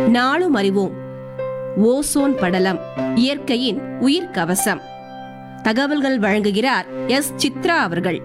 நாளும் அறிவோம் ஓசோன் படலம் இயற்கையின் உயிர் கவசம் தகவல்கள் வழங்குகிறார் எஸ் சித்ரா அவர்கள்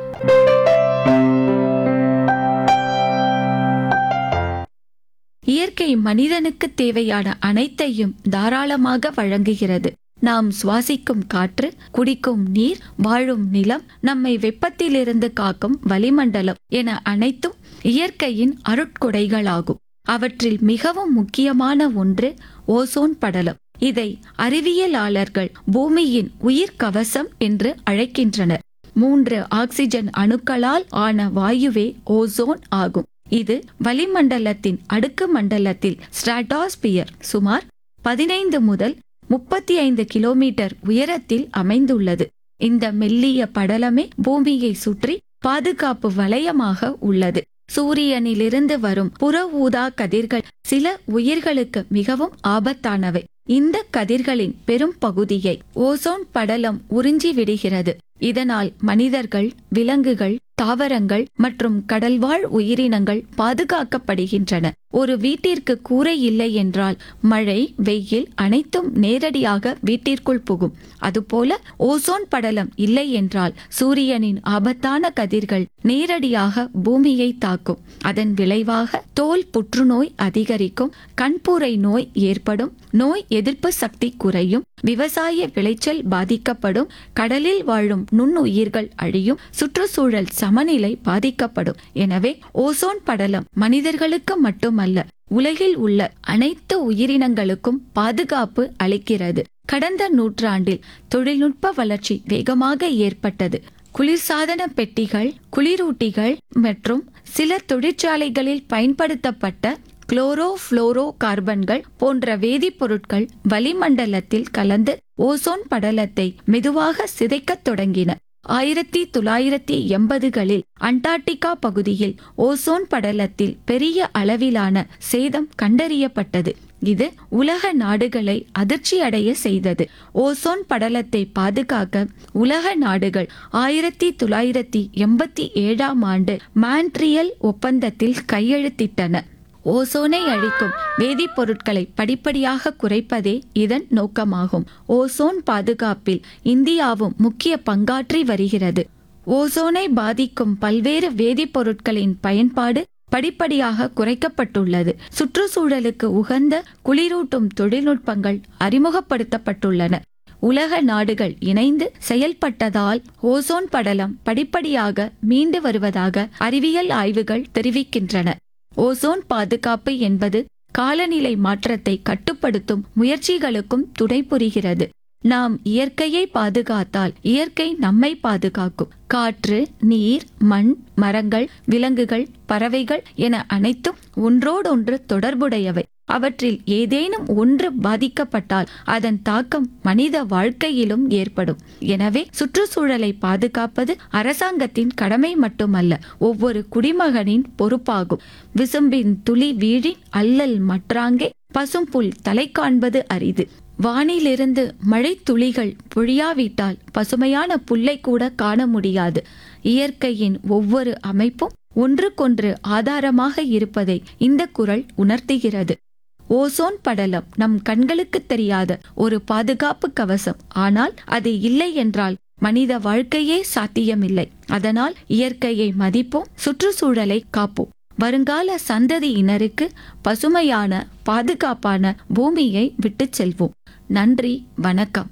இயற்கை மனிதனுக்கு தேவையான அனைத்தையும் தாராளமாக வழங்குகிறது நாம் சுவாசிக்கும் காற்று குடிக்கும் நீர் வாழும் நிலம் நம்மை வெப்பத்திலிருந்து காக்கும் வளிமண்டலம் என அனைத்தும் இயற்கையின் அருட்கொடைகளாகும் அவற்றில் மிகவும் முக்கியமான ஒன்று ஓசோன் படலம் இதை அறிவியலாளர்கள் பூமியின் உயிர் கவசம் என்று அழைக்கின்றனர் மூன்று ஆக்சிஜன் அணுக்களால் ஆன வாயுவே ஓசோன் ஆகும் இது வளிமண்டலத்தின் அடுக்கு மண்டலத்தில் ஸ்ட்ராட்டாஸ்பியர் சுமார் பதினைந்து முதல் முப்பத்தி ஐந்து கிலோமீட்டர் உயரத்தில் அமைந்துள்ளது இந்த மெல்லிய படலமே பூமியை சுற்றி பாதுகாப்பு வலயமாக உள்ளது சூரியனிலிருந்து வரும் புற ஊதா கதிர்கள் சில உயிர்களுக்கு மிகவும் ஆபத்தானவை இந்த கதிர்களின் பெரும் பகுதியை ஓசோன் படலம் உறிஞ்சி விடுகிறது இதனால் மனிதர்கள் விலங்குகள் தாவரங்கள் மற்றும் கடல்வாழ் உயிரினங்கள் பாதுகாக்கப்படுகின்றன ஒரு வீட்டிற்கு கூரை இல்லை என்றால் மழை வெயில் அனைத்தும் நேரடியாக வீட்டிற்குள் புகும் அதுபோல ஓசோன் படலம் இல்லை என்றால் சூரியனின் ஆபத்தான கதிர்கள் நேரடியாக பூமியை தாக்கும் அதன் விளைவாக தோல் புற்றுநோய் அதிகரிக்கும் கண்பூரை நோய் ஏற்படும் நோய் எதிர்ப்பு சக்தி குறையும் விவசாய விளைச்சல் பாதிக்கப்படும் கடலில் வாழும் நுண்ணுயிர்கள் அழியும் சுற்றுச்சூழல் சமநிலை பாதிக்கப்படும் எனவே ஓசோன் படலம் மனிதர்களுக்கு மட்டுமல்ல உலகில் உள்ள அனைத்து உயிரினங்களுக்கும் பாதுகாப்பு அளிக்கிறது கடந்த நூற்றாண்டில் தொழில்நுட்ப வளர்ச்சி வேகமாக ஏற்பட்டது குளிர்சாதன பெட்டிகள் குளிரூட்டிகள் மற்றும் சில தொழிற்சாலைகளில் பயன்படுத்தப்பட்ட குளோரோ புளோரோ கார்பன்கள் போன்ற வேதிப்பொருட்கள் வளிமண்டலத்தில் கலந்து ஓசோன் படலத்தை மெதுவாக சிதைக்கத் தொடங்கின ஆயிரத்தி தொள்ளாயிரத்தி எண்பதுகளில் அண்டார்டிகா பகுதியில் ஓசோன் படலத்தில் பெரிய அளவிலான சேதம் கண்டறியப்பட்டது இது உலக நாடுகளை அதிர்ச்சியடைய செய்தது ஓசோன் படலத்தை பாதுகாக்க உலக நாடுகள் ஆயிரத்தி தொள்ளாயிரத்தி எண்பத்தி ஏழாம் ஆண்டு மான்ட்ரியல் ஒப்பந்தத்தில் கையெழுத்திட்டன ஓசோனை அழிக்கும் வேதிப்பொருட்களை படிப்படியாக குறைப்பதே இதன் நோக்கமாகும் ஓசோன் பாதுகாப்பில் இந்தியாவும் முக்கிய பங்காற்றி வருகிறது ஓசோனை பாதிக்கும் பல்வேறு வேதிப்பொருட்களின் பயன்பாடு படிப்படியாக குறைக்கப்பட்டுள்ளது சுற்றுச்சூழலுக்கு உகந்த குளிரூட்டும் தொழில்நுட்பங்கள் அறிமுகப்படுத்தப்பட்டுள்ளன உலக நாடுகள் இணைந்து செயல்பட்டதால் ஓசோன் படலம் படிப்படியாக மீண்டு வருவதாக அறிவியல் ஆய்வுகள் தெரிவிக்கின்றன ஓசோன் பாதுகாப்பு என்பது காலநிலை மாற்றத்தை கட்டுப்படுத்தும் முயற்சிகளுக்கும் துணை புரிகிறது நாம் இயற்கையை பாதுகாத்தால் இயற்கை நம்மை பாதுகாக்கும் காற்று நீர் மண் மரங்கள் விலங்குகள் பறவைகள் என அனைத்தும் ஒன்றோடொன்று தொடர்புடையவை அவற்றில் ஏதேனும் ஒன்று பாதிக்கப்பட்டால் அதன் தாக்கம் மனித வாழ்க்கையிலும் ஏற்படும் எனவே சுற்றுச்சூழலை பாதுகாப்பது அரசாங்கத்தின் கடமை மட்டுமல்ல ஒவ்வொரு குடிமகனின் பொறுப்பாகும் விசும்பின் துளி வீழின் அல்லல் மற்றாங்கே பசும்புல் தலை காண்பது அரிது வானிலிருந்து மழை துளிகள் பொழியாவிட்டால் பசுமையான புல்லை கூட காண முடியாது இயற்கையின் ஒவ்வொரு அமைப்பும் ஒன்றுக்கொன்று ஆதாரமாக இருப்பதை இந்த குரல் உணர்த்துகிறது ஓசோன் படலம் நம் கண்களுக்கு தெரியாத ஒரு பாதுகாப்பு கவசம் ஆனால் அது இல்லை என்றால் மனித வாழ்க்கையே சாத்தியமில்லை அதனால் இயற்கையை மதிப்போம் சுற்றுச்சூழலை காப்போம் வருங்கால சந்ததியினருக்கு பசுமையான பாதுகாப்பான பூமியை விட்டுச் செல்வோம் நன்றி வணக்கம்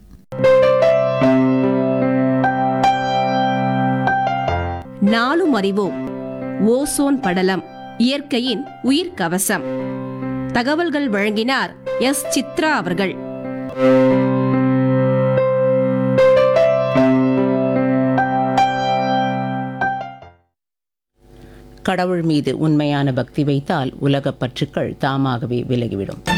நாளும் அறிவோம் ஓசோன் படலம் இயற்கையின் உயிர் கவசம் தகவல்கள் வழங்கினார் எஸ் சித்ரா அவர்கள் கடவுள் மீது உண்மையான பக்தி வைத்தால் உலகப் பற்றுக்கள் தாமாகவே விலகிவிடும்